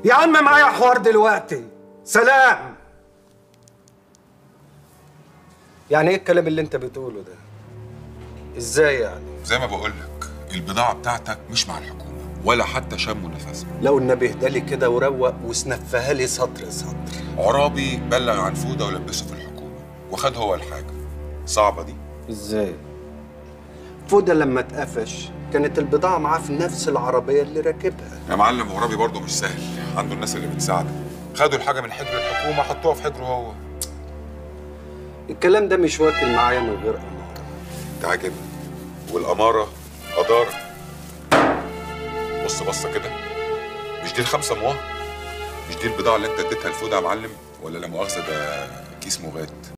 يا عم معايا حوار دلوقتي سلام يعني ايه الكلام اللي انت بتقوله ده ازاي يعني زي ما بقول لك البضاعه بتاعتك مش مع الحكومه ولا حتى شموا نفسهم لو النبي اهدالي كده وروق وسنفها لي سطر سطر عرابي بلغ عن فوده ولبسه في الحكومه وخد هو الحاجه صعبه دي ازاي فوده لما اتقفش كانت البضاعة معاه في نفس العربية اللي راكبها يا معلم عرابي برضه مش سهل عنده الناس اللي بتساعده خدوا الحاجه من حجر الحكومه حطوها في حجره هو الكلام ده مش واكل معايا من غير أمارة ده عاجبني والاماره قداره بص بصه كده مش دي الخمسه مواه مش دي البضاعه اللي انت اديتها لفوده يا معلم ولا لا مؤاخذه ده كيس مغات